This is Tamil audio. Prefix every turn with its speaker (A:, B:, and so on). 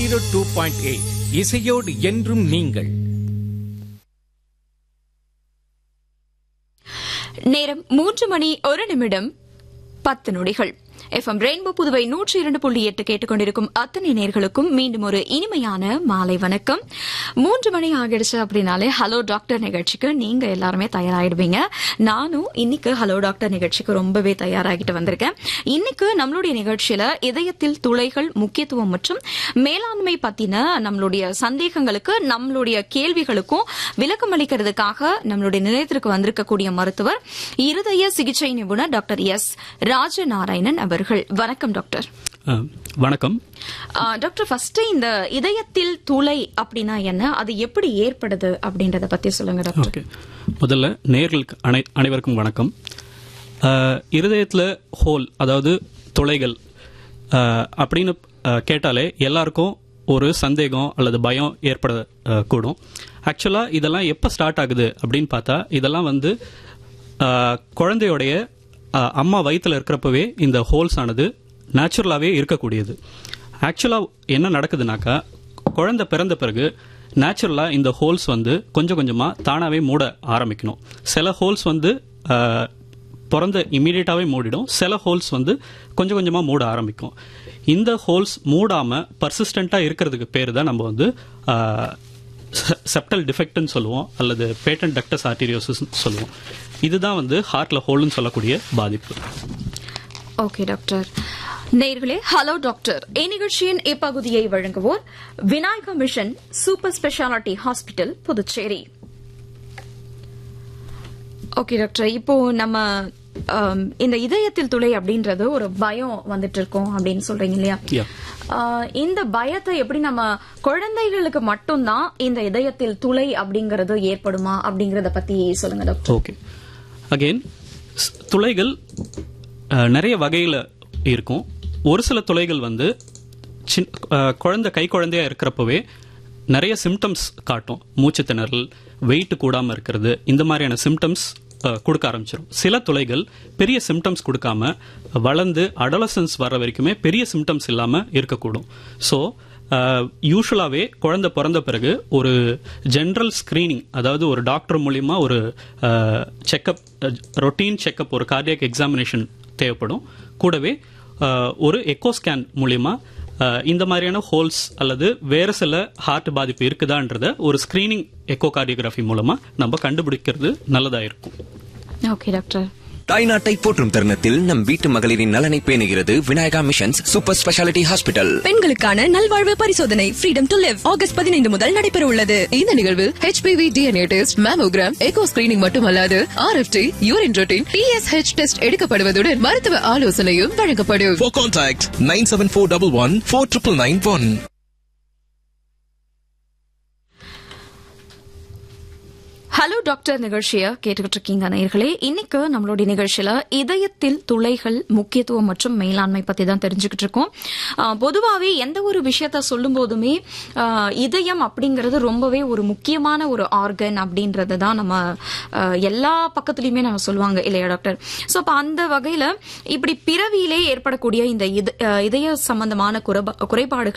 A: ஜீரோ டூ பாயிண்ட் எயிட் இசையோடு என்றும் நீங்கள்
B: நேரம் மூன்று மணி ஒரு நிமிடம் பத்து நொடிகள் எஃப்எம் ரெயின்போ புதுவை நூற்றி இரண்டு புள்ளி எட்டு கேட்டுக்கொண்டிருக்கும் அத்தனை நேர்களுக்கும் மீண்டும் ஒரு இனிமையான மாலை வணக்கம் மூன்று மணி ஆகிடுச்சு அப்படின்னாலே ஹலோ டாக்டர் நிகழ்ச்சிக்கு நீங்க எல்லாருமே தயாராகிடுவீங்க நானும் இன்னைக்கு ஹலோ டாக்டர் நிகழ்ச்சிக்கு ரொம்பவே தயாராகிட்டு வந்திருக்கேன் இன்னைக்கு நம்மளுடைய நிகழ்ச்சியில இதயத்தில் துளைகள் முக்கியத்துவம் மற்றும் மேலாண்மை பத்தின நம்மளுடைய சந்தேகங்களுக்கு நம்மளுடைய கேள்விகளுக்கும் விளக்கம் அளிக்கிறதுக்காக நம்மளுடைய நிலையத்திற்கு வந்திருக்கக்கூடிய மருத்துவர் இருதய சிகிச்சை நிபுணர் டாக்டர் எஸ் ராஜநாராயணன் அவர்கள் வணக்கம் டாக்டர்
C: ஆ, வணக்கம்
B: ஆ, டாக்டர் ஃபர்ஸ்ட் இந்த இதயத்தில் துளை அப்படின்னா என்ன அது எப்படி ஏற்படுது அப்படின்றத பத்தி சொல்லுங்க டாக்டர்
C: ஓகே முதல்ல நேர்களுக்கு அனை அனைவருக்கும் வணக்கம் ஆ, இருதயத்துல ஹோல் அதாவது துளைகள் ஆ, அப்படின்னு ஆ, கேட்டாலே எல்லாருக்கும் ஒரு சந்தேகம் அல்லது பயம் ஏற்பட ஆ, கூடும் ஆக்சுவலாக இதெல்லாம் எப்போ ஸ்டார்ட் ஆகுது அப்படின்னு பார்த்தா இதெல்லாம் வந்து ஆ, குழந்தையோடைய ஆ, அம்மா வயித்துல இருக்கிறப்பவே இந்த ஹோல்ஸ் ஆனது நேச்சுரலாகவே இருக்கக்கூடியது ஆக்சுவலாக என்ன நடக்குதுனாக்கா குழந்தை பிறந்த பிறகு நேச்சுரலாக இந்த ஹோல்ஸ் வந்து கொஞ்சம் கொஞ்சமாக தானாகவே மூட ஆரம்பிக்கணும் சில ஹோல்ஸ் வந்து ஆஹ், பிறந்த இமீடியட்டாகவே மூடிடும் சில ஹோல்ஸ் வந்து கொஞ்சம் கொஞ்சமாக மூட ஆரம்பிக்கும் இந்த ஹோல்ஸ் மூடாமல் பர்சிஸ்டண்ட்டாக இருக்கிறதுக்கு பேர் தான் நம்ம வந்து செப்டல் டிஃபெக்ட்னு சொல்லுவோம் அல்லது பேட்டன் டக்டஸ் ஆர்டீரியோசிஸ் சொல்லுவோம் இதுதான் வந்து ஹார்ட்ல ஹோல்னு சொல்லக்கூடிய பாதிப்பு
B: ஓகே டாக்டர் நேர்களே ஹலோ டாக்டர் இந்நிகழ்ச்சியின் இப்பகுதியை வழங்குவோர் Vinayaka mission super speciality hospital Puducherry okay doctor இப்போ நம்ம ஆம், இந்த இதயத்தில் துளை அப்படின்றது ஒரு பயம் வந்துட்டு இருக்கோம் அப்படின்னு சொல்றீங்க இல்லையா
C: Yeah.
B: ஆ, இந்த பயத்தை எப்படி நம்ம குழந்தைகளுக்கு மட்டும்தான் இந்த இதயத்தில் துளை அப்படிங்கறது ஏற்படுமா அப்படிங்கறத பத்தி சொல்லுங்க டாக்டர்
C: ஓகே அகெயின் துளைகள் அஹ், நிறைய வகையில் இருக்கும் ஒரு சில துளைகள் வந்து சின் அஹ், குழந்தை கை குழந்தையா இருக்கிறப்பவே நிறைய சிம்டம்ஸ் காட்டும் மூச்சு திணறல் வெயிட் கூடாம இருக்கிறது இந்த மாதிரியான சிம்டம்ஸ் கொடுக்க ஆரம்பிச்சிடும் சில துளைகள் பெரிய சிம்டம்ஸ் கொடுக்காம வளர்ந்து அடலசன்ஸ் வர வரைக்குமே பெரிய சிம்டம்ஸ் இல்லாம இருக்கக்கூடும் ஸோ யூஸ்வலாகவே குழந்தை பிறந்த பிறகு ஒரு ஜென்ரல் ஸ்கிரீனிங் அதாவது ஒரு டாக்டர் மூலியமா ஒரு செக்கப் ரொட்டீன் செக்கப் ஒரு கார்டியாக் எக்ஸாமினேஷன் தேவைப்படும் கூடவே அஹ், ஒரு எக்கோ ஸ்கேன் மூலியமா அஹ், இந்த மாதிரியான ஹோல்ஸ் அல்லது வேற சில ஹார்ட் பாதிப்பு இருக்குதான்றத ஒரு ஸ்கிரீனிங் எக்கோ கார்டியோகிராஃபி மூலமா நம்ம கண்டுபிடிக்கிறது நல்லதா இருக்கும்
B: ஓகே டாக்டர்
D: தாய்நாட்டை போற்றும் தருணத்தில் நம் வீட்டு மகளிரின் நலனை பேணுகிறது Vinayaka missions super speciality hospital
E: பெண்களுக்கான நல்வாழ்வு பரிசோதனை ஃப்ரீடம் டு லிவ் ஆகஸ்ட் பதினைந்து முதல் நடைபெற உள்ளது இந்த நிகழ்வில் HPV DNA test mammogram echo screening மட்டுமல்லாது RFT urine routine TSH test எடுக்கப்படுவதுடன் மருத்துவ ஆலோசனையும் வழங்கப்படும்
F: For contact 97411 4991.
B: ஹலோ டாக்டர் நிகழ்ச்சிய கேட்டுக்கிட்டு இருக்கீங்க நேயர்களே இன்னைக்கு நம்மளுடைய நிகழ்ச்சியில இதயத்தில் துளைகள் முக்கியத்துவம் மற்றும் மேலாண்மை பத்தி தான் தெரிஞ்சுக்கிட்டு இருக்கோம் ஆஹ், பொதுவாவே எந்த ஒரு விஷயத்த சொல்லும் போதுமே ஆஹ், இதயம் அப்படிங்கிறது ரொம்பவே ஒரு முக்கியமான ஒரு ஆர்கன் அப்படின்றது தான் நம்ம ஆஹ், எல்லா பக்கத்துலயுமே நம்ம சொல்லுவாங்க இல்லையா டாக்டர் சோ அப்ப அந்த வகையில இப்படி பிறவியிலே ஏற்படக்கூடிய இந்த இத- ஆஹ், இதய சம்பந்தமான குறைபா- குறைபாடுகள்